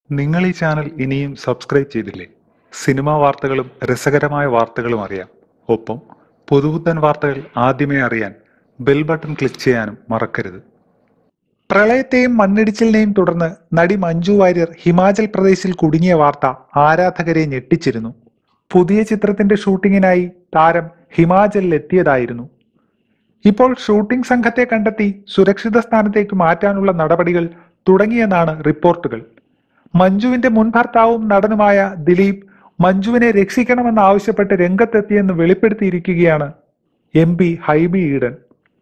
നിങ്ങൾ ഈ ചാനൽ ഇനിയും സബ്സ്ക്രൈബ് ചെയ്തില്ലേ സിനിമാ വാർത്തകളും രസകരമായ വാർത്തകളും അറിയാം ഒപ്പം പുതുപുത്തൻ വാർത്തകൾ ആദ്യമേ അറിയാൻ ബെൽ ബട്ടൺ ക്ലിക്ക് ചെയ്യാനും മറക്കരുത് പ്രളയത്തെയും മണ്ണിടിച്ചിലിനെയും തുടർന്ന് നടി മഞ്ജു വാര്യർ ഹിമാചൽ പ്രദേശിൽ കുടുങ്ങിയ വാർത്ത ആരാധകരെ ഞെട്ടിച്ചിരുന്നു പുതിയ ചിത്രത്തിന്റെ ഷൂട്ടിങ്ങിനായി താരം ഹിമാചലിൽ എത്തിയതായിരുന്നു ഇപ്പോൾ ഷൂട്ടിംഗ് സംഘത്തെ കണ്ടെത്തി സുരക്ഷിത സ്ഥാനത്തേക്ക് മാറ്റാനുള്ള നടപടികൾ തുടങ്ങിയെന്നാണ് റിപ്പോർട്ടുകൾ മഞ്ജുവിന്റെ മുൻ ഭർത്താവും നടനുമായ ദിലീപ് മഞ്ജുവിനെ രക്ഷിക്കണമെന്ന് ആവശ്യപ്പെട്ട് രംഗത്തെത്തിയെന്ന് വെളിപ്പെടുത്തിയിരിക്കുകയാണ് എം പി ഹൈബി ഈഡൻ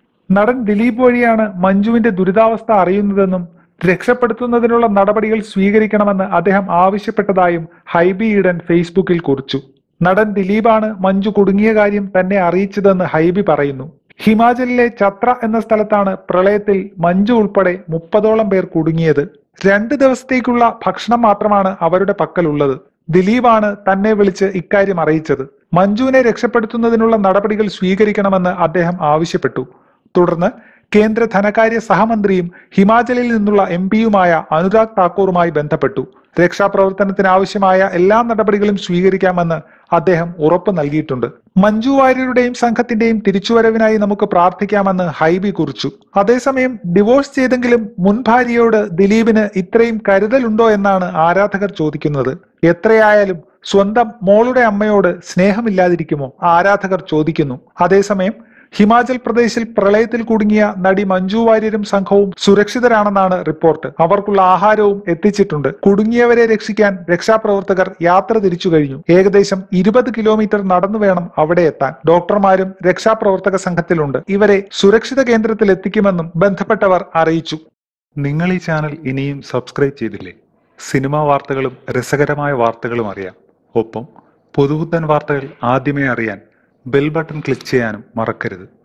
നടൻ ദിലീപ് വഴിയാണ് മഞ്ജുവിന്റെ ദുരിതാവസ്ഥ അറിയുന്നതെന്നും രക്ഷപ്പെടുത്തുന്നതിനുള്ള നടപടികൾ സ്വീകരിക്കണമെന്ന് അദ്ദേഹം ആവശ്യപ്പെട്ടതായും ഹൈബി ഈഡൻ ഫേസ്ബുക്കിൽ കുറിച്ചു നടൻ ദിലീപാണ് മഞ്ജു കുടുങ്ങിയ കാര്യം തന്നെ അറിയിച്ചതെന്ന് ഹൈബി പറയുന്നു ഹിമാചലിലെ ഛത്ര എന്ന സ്ഥലത്താണ് പ്രളയത്തിൽ മഞ്ജു ഉൾപ്പെടെ മുപ്പതോളം പേർ കുടുങ്ങിയത് രണ്ട് ദിവസത്തേക്കുള്ള ഭക്ഷണം മാത്രമാണ് അവരുടെ പക്കലുള്ളത് ദിലീപാണ് തന്നെ വിളിച്ച് ഇക്കാര്യം അറിയിച്ചത് മഞ്ജുവിനെ രക്ഷപ്പെടുത്തുന്നതിനുള്ള നടപടികൾ സ്വീകരിക്കണമെന്ന് അദ്ദേഹം ആവശ്യപ്പെട്ടു തുടർന്ന് കേന്ദ്ര ധനകാര്യ സഹമന്ത്രിയും ഹിമാചലിൽ നിന്നുള്ള എം പിയുമായ അനുരാഗ് താക്കൂറുമായി ബന്ധപ്പെട്ടു രക്ഷാപ്രവർത്തനത്തിന് ആവശ്യമായ എല്ലാ നടപടികളും സ്വീകരിക്കാമെന്ന് അദ്ദേഹം ഉറപ്പ് നൽകിയിട്ടുണ്ട് മഞ്ജു വാര്യരുടെയും സംഘത്തിന്റെയും തിരിച്ചുവരവിനായി നമുക്ക് പ്രാർത്ഥിക്കാമെന്ന് ഹൈബി കുറിച്ചു അതേസമയം ഡിവോഴ്സ് ചെയ്തെങ്കിലും മുൻ ഭാര്യയോട് ദിലീപിന് ഇത്രയും കരുതലുണ്ടോ എന്നാണ് ആരാധകർ ചോദിക്കുന്നത് എത്രയായാലും സ്വന്തം മോളുടെ അമ്മയോട് സ്നേഹമില്ലാതിരിക്കുമോ ആരാധകർ ചോദിക്കുന്നു അതേസമയം ഹിമാചൽ പ്രദേശിൽ പ്രളയത്തിൽ കുടുങ്ങിയ നടി മഞ്ജു വാര്യരും സംഘവും സുരക്ഷിതരാണെന്നാണ് റിപ്പോർട്ട് അവർക്കുള്ള ആഹാരവും എത്തിച്ചിട്ടുണ്ട് കുടുങ്ങിയവരെ രക്ഷിക്കാൻ രക്ഷാപ്രവർത്തകർ യാത്ര തിരിച്ചു കഴിഞ്ഞു ഏകദേശം ഇരുപത് കിലോമീറ്റർ നടന്നു വേണം അവിടെ എത്താൻ ഡോക്ടർമാരും രക്ഷാപ്രവർത്തക സംഘത്തിലുണ്ട് ഇവരെ സുരക്ഷിത കേന്ദ്രത്തിൽ എത്തിക്കുമെന്നും ബന്ധപ്പെട്ടവർ അറിയിച്ചു നിങ്ങൾ ഈ ചാനൽ ഇനിയും സബ്സ്ക്രൈബ് ചെയ്തില്ലേ സിനിമാ വാർത്തകളും രസകരമായ വാർത്തകളും അറിയാം ഒപ്പം പുതുപുത്തൻ വാർത്തകൾ ആദ്യമേ അറിയാൻ ബെൽ ബട്ടൺ ക്ലിക്ക് ചെയ്യാനും മറക്കരുത്